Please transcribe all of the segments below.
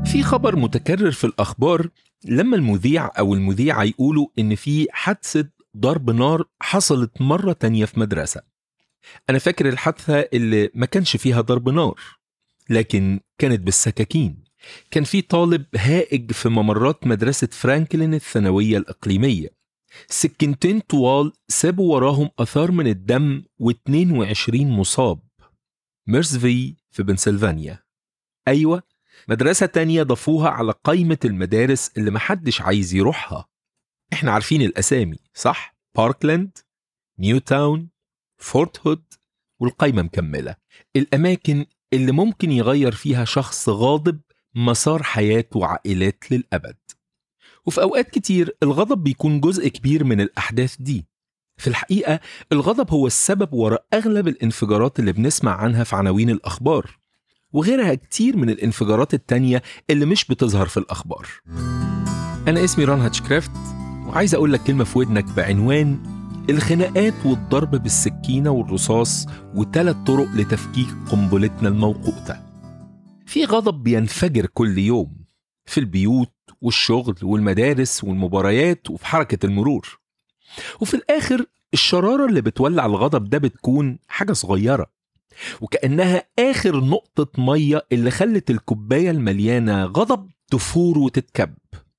في خبر متكرر في الأخبار لما المذيع أو المذيعة يقولوا إن في حادثة ضرب نار حصلت مرة تانية في مدرسة أنا فاكر الحادثة اللي ما كانش فيها ضرب نار لكن كانت بالسكاكين كان في طالب هائج في ممرات مدرسة فرانكلين الثانوية الإقليمية سكينتين طوال سابوا وراهم أثار من الدم و22 مصاب ميرسفي في بنسلفانيا أيوة مدرسة تانية ضافوها على قائمة المدارس اللي محدش عايز يروحها احنا عارفين الأسامي صح؟ باركلاند نيو تاون فورت هود والقايمة مكملة الأماكن اللي ممكن يغير فيها شخص غاضب مسار حياة وعائلات للأبد وفي أوقات كتير الغضب بيكون جزء كبير من الأحداث دي في الحقيقة الغضب هو السبب وراء أغلب الانفجارات اللي بنسمع عنها في عناوين الأخبار وغيرها كتير من الانفجارات التانية اللي مش بتظهر في الأخبار أنا اسمي ران هاتشكرافت وعايز أقول لك كلمة في ودنك بعنوان الخناقات والضرب بالسكينة والرصاص وثلاث طرق لتفكيك قنبلتنا الموقوتة في غضب بينفجر كل يوم في البيوت والشغل والمدارس والمباريات وفي حركة المرور وفي الآخر الشرارة اللي بتولع الغضب ده بتكون حاجة صغيرة وكأنها آخر نقطة مية اللي خلت الكوباية المليانة غضب تفور وتتكب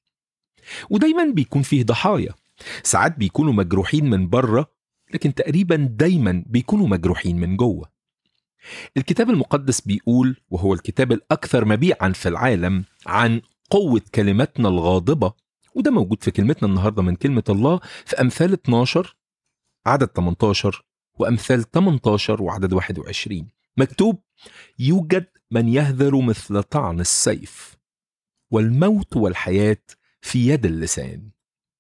ودايما بيكون فيه ضحايا ساعات بيكونوا مجروحين من بره لكن تقريبا دايما بيكونوا مجروحين من جوه الكتاب المقدس بيقول وهو الكتاب الأكثر مبيعا في العالم عن قوة كلماتنا الغاضبة وده موجود في كلمتنا النهاردة من كلمة الله في أمثال 12 عدد 18 وأمثال 18 وعدد 21 مكتوب يوجد من يهذر مثل طعن السيف والموت والحياة في يد اللسان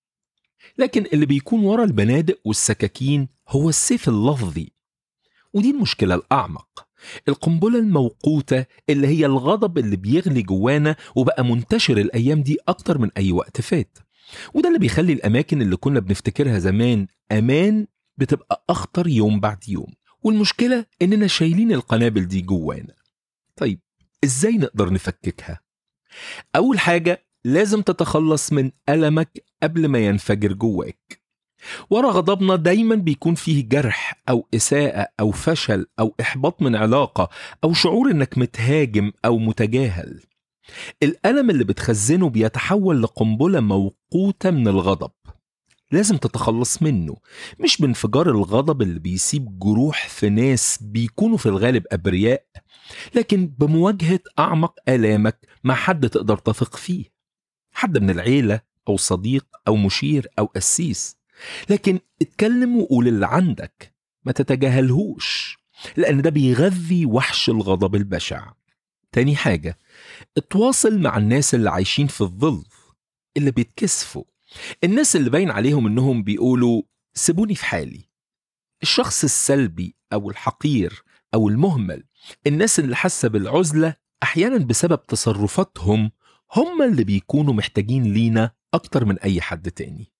لكن اللي بيكون ورا البنادق والسكاكين هو السيف اللفظي ودي المشكلة الأعمق القنبلة الموقوتة اللي هي الغضب اللي بيغلي جوانا وبقى منتشر الأيام دي أكتر من أي وقت فات وده اللي بيخلي الأماكن اللي كنا بنفتكرها زمان أمان بتبقى أخطر يوم بعد يوم والمشكلة إننا شايلين القنابل دي جوانا طيب إزاي نقدر نفككها؟ أول حاجة لازم تتخلص من ألمك قبل ما ينفجر جواك ورا غضبنا دايما بيكون فيه جرح أو إساءة أو فشل أو إحباط من علاقة أو شعور إنك متهاجم أو متجاهل الألم اللي بتخزنه بيتحول لقنبلة موقوتة من الغضب لازم تتخلص منه مش بانفجار الغضب اللي بيسيب جروح في ناس بيكونوا في الغالب أبرياء لكن بمواجهة أعمق آلامك مع حد تقدر تثق فيه حد من العيلة أو صديق أو مشير أو قسيس لكن اتكلم وقول اللي عندك ما تتجاهلهوش لأن ده بيغذي وحش الغضب البشع تاني حاجة اتواصل مع الناس اللي عايشين في الظل اللي بيتكسفوا الناس اللي باين عليهم انهم بيقولوا سيبوني في حالي الشخص السلبي او الحقير او المهمل الناس اللي حاسه بالعزله احيانا بسبب تصرفاتهم هم اللي بيكونوا محتاجين لينا اكتر من اي حد تاني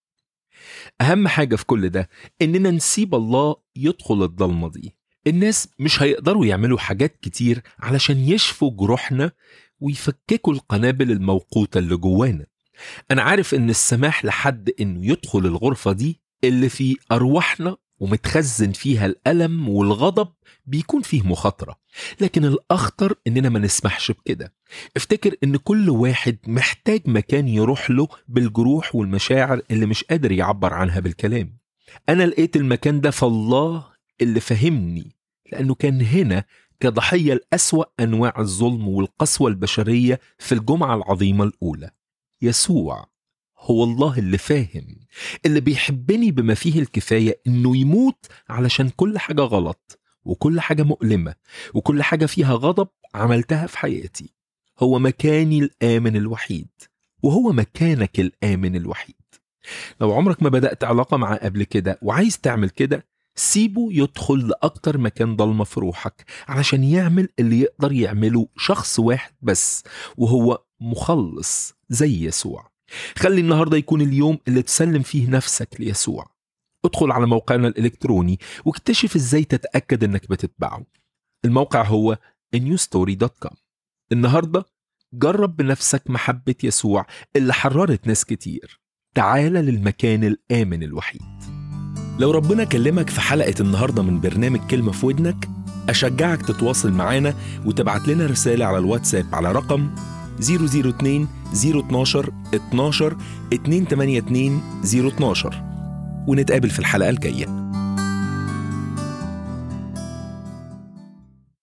اهم حاجه في كل ده اننا نسيب الله يدخل الضلمه دي الناس مش هيقدروا يعملوا حاجات كتير علشان يشفوا جروحنا ويفككوا القنابل الموقوته اللي جوانا أنا عارف إن السماح لحد إنه يدخل الغرفة دي اللي في أرواحنا ومتخزن فيها الألم والغضب بيكون فيه مخاطرة لكن الأخطر إننا ما نسمحش بكده افتكر إن كل واحد محتاج مكان يروح له بالجروح والمشاعر اللي مش قادر يعبر عنها بالكلام أنا لقيت المكان ده في الله اللي فهمني لأنه كان هنا كضحية لأسوأ أنواع الظلم والقسوة البشرية في الجمعة العظيمة الأولى يسوع هو الله اللي فاهم اللي بيحبني بما فيه الكفاية إنه يموت علشان كل حاجة غلط وكل حاجة مؤلمة وكل حاجة فيها غضب عملتها في حياتي هو مكاني الآمن الوحيد وهو مكانك الآمن الوحيد لو عمرك ما بدأت علاقة معاه قبل كده وعايز تعمل كده سيبه يدخل لأكتر مكان ضلمة في روحك علشان يعمل اللي يقدر يعمله شخص واحد بس وهو مخلص زي يسوع خلي النهاردة يكون اليوم اللي تسلم فيه نفسك ليسوع ادخل على موقعنا الإلكتروني واكتشف ازاي تتأكد انك بتتبعه الموقع هو newstory.com النهاردة جرب بنفسك محبة يسوع اللي حررت ناس كتير تعال للمكان الآمن الوحيد لو ربنا كلمك في حلقة النهاردة من برنامج كلمة في ودنك أشجعك تتواصل معانا وتبعت لنا رسالة على الواتساب على رقم 002 012 12 282 012 ونتقابل في الحلقة الجاية